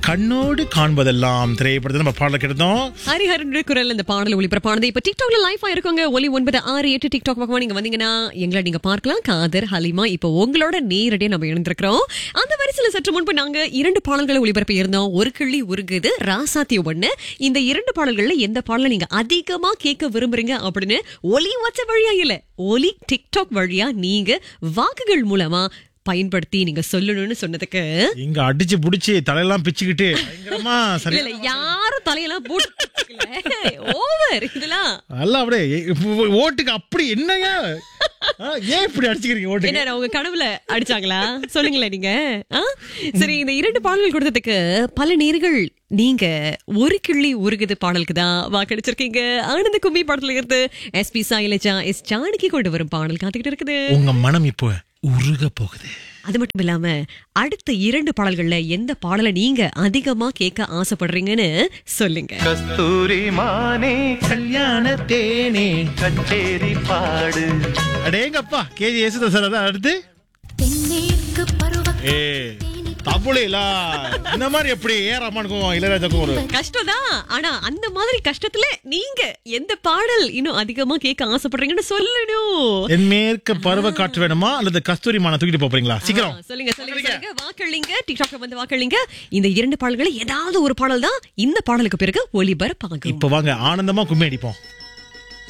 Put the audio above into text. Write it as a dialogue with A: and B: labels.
A: கண்ணோடு காண்பதெல்லாம் திரைப்படத்தை நம்ம பாடல கிட்டோம்
B: ஹரிஹரனுடைய குரல் இந்த பாடல் ஒளிபரப்பானது இப்ப டிக்டாக்ல லைஃபா இருக்கவங்க ஒலி ஒன்பது ஆறு எட்டு டிக்டாக் பக்கமா நீங்க வந்தீங்கன்னா எங்களை நீங்க பார்க்கலாம் காதர் ஹலிமா இப்ப உங்களோட நேரடியா நம்ம இணைந்திருக்கிறோம் அந்த வரிசையில சற்று முன்பு நாங்க இரண்டு பாடல்களை ஒளிபரப்பி இருந்தோம் ஒரு கிள்ளி உருகுது ராசாத்தி ஒண்ணு இந்த இரண்டு பாடல்கள்ல எந்த பாடலை நீங்க அதிகமா கேட்க விரும்புறீங்க அப்படின்னு ஒலி வாட்ஸ்அப் வழியா இல்ல ஒலி டிக்டாக் வழியா நீங்க வாக்குகள் மூலமா பயன்படுத்தி நீங்க சொல்லணும்னு சொன்னதுக்கு
A: இங்க அடிச்சு புடிச்சு தலையெல்லாம் பிச்சுக்கிட்டு பயங்கரமா
B: இல்ல
A: சரி
B: இல்ல யாரும் தலையெல்லாம் போட்டு ஓவர் இதெல்லாம்
A: நல்லா அப்படியே ஏ- ஓட்டுக்கு அப்படி என்னங்க ஆ, ஏன் இப்படி அடிச்சுக்கிறீங்க ஓட்டுக்கு
B: என்ன உங்க கனவுல அடிச்சாங்களா சொல்லுங்களேன் நீங்க ஆ? சரி இந்த இரண்டு பாடல்கள் கொடுத்ததுக்கு பல நேர்கள் நீங்க ஒரு கிள்ளி உருகுது பாடலுக்கு தான் வாக்களிச்சிருக்கீங்க ஆனந்த கும்மி பாடத்துல இருந்து S P Sailaja S Janaki கொண்டு வரும் பாடல் காத்துக்கிட்டு இருக்குது
A: உங்க மனம் இப்போ உருக போகுது
B: அது மட்டும் இல்லாம அடுத்த இரண்டு பாடல்கள்ல எந்த பாடலை நீங்க அதிகமா கேட்க ஆசைப்படுறீங்கன்னு சொல்லுங்க
C: கஸ்தூரி மானே
A: கல்யாண தேனே
C: கச்சேரி பாடு
A: அடேங்கப்பா கேஜி யேசுதாஸ் சார் அதான் அடுத்து
D: தென்மேற்கு பருவ
A: ஏ தமிழிலா இந்த மாதிரி எப்படி ஏ ரமானுக்கும் இளையராஜாக்கும் ஒரு
B: கஷ்டம்தான் ஆனா அந்த மாதிரி கஷ்டத்துல நீங்க எந்த பாடல் இன்னும் அதிகமா கேட்க ஆசைப்படுறீங்கன்னு சொல்லணும்
A: என் மேற்க பருவ காற்று வேணுமா அல்லது கஸ்தூரி மானை தூக்கிட்டு போறீங்களா சீக்கிரம்
B: ஆ, சொல்லுங்க சொல்லுங்க சொல்லுங்க வாக்களிங்க டிக்டாக்ல வந்து வாக்களிங்க இந்த இரண்டு பாடல்களை ஏதாவது ஒரு பாடல் தான் இந்த பாடலுக்கு பிறகு ஒளிபரப்பாகும்
A: இப்ப வாங்க ஆனந்தமா கும்மி அடிப்போம்